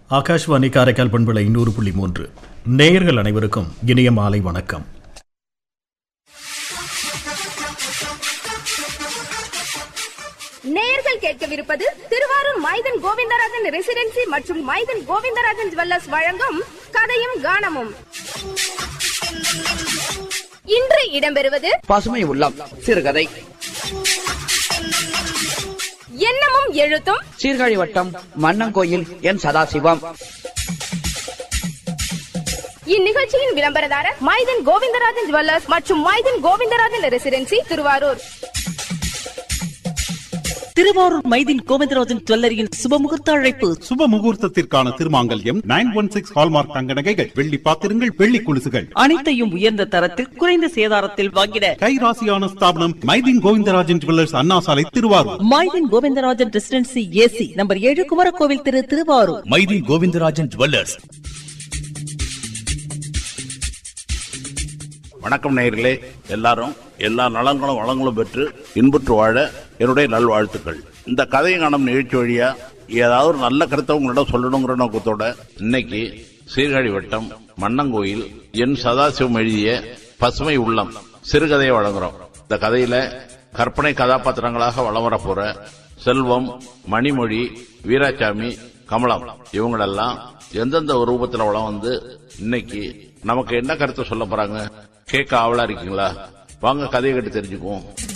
ஆகாஷ்வாணி காரைக்கால் பண்பலை நூறு புள்ளி மூன்று நேயர்கள் அனைவருக்கும் இனிய மாலை வணக்கம் நேயர்கள் கேட்கவிருப்பது திருவாரூர் மைதன் கோவிந்தராஜன் ரெசிடென்சி மற்றும் மைதன் கோவிந்தராஜன் ஜுவல்லர்ஸ் வழங்கும் கதையும் கானமும் இன்று இடம்பெறுவது பசுமை உள்ளம் சிறுகதை எண்ணமும் எழுத்தும் சீர்காழி வட்டம் மன்னங்கோயில் என் சதாசிவம் இந்நிகழ்ச்சியின் விளம்பரதாரர் மைதன் கோவிந்தராஜன் ஜுவல்லர்ஸ் மற்றும் மைதன் கோவிந்தராஜன் ரெசிடென்சி திருவாரூர் திருவாரூர் மைதின் கோவிந்தராஜன் ஜுவல்லரியின் சுபமுகூர்த்த அழைப்பு சுப முகூர்த்தத்திற்கான திருமாங்கல்யம் நைன் ஒன் சிக்ஸ் ஹால்மார்க் தங்க நகைகள் வெள்ளி பாத்திரங்கள் வெள்ளி குலுசுகள் அனைத்தையும் உயர்ந்த தரத்தில் குறைந்த சேதாரத்தில் வாங்கிட கைராசியான ஸ்தாபனம் Maideen Govindarajan jewellers Anna Salai Thiruvarur Mydeen Govindarajan residency AC number ஏழு குமரகோவில் திரு திருவாரூர் மைதி கோவிந்தராஜன் ஜுவல்லர்ஸ் வணக்கம் நேயர்களே எல்லாரும் எல்லா நலங்களும் வளங்களும் பெற்று இன்புற்று வாழ என்னுடைய நல்வாழ்த்துக்கள் இந்த கதையை காணும் நிகழ்ச்சி வழியா ஏதாவது ஒரு நல்ல கருத்தை உங்களிடம் சொல்லணுங்கிற நோக்கத்தோட இன்னைக்கு சீர்காழி வட்டம் மன்னங்கோயில் என் சதாசிவம் எழுதிய பசுமை உள்ளம் சிறுகதையை வழங்குறோம் இந்த கதையில கற்பனை கதாபாத்திரங்களாக வலம் வரப் போற செல்வம் மணிமொழி வீராசாமி கமலம் இவங்களெல்லாம் எந்தெந்த ஒரு ரூபத்துல வளம் வந்து இன்னைக்கு நமக்கு என்ன கருத்தை சொல்ல போறாங்க கேட்க ஆவலா இருக்கீங்களா வாங்க கதையை கேட்டு தெரிஞ்சுக்குவோம்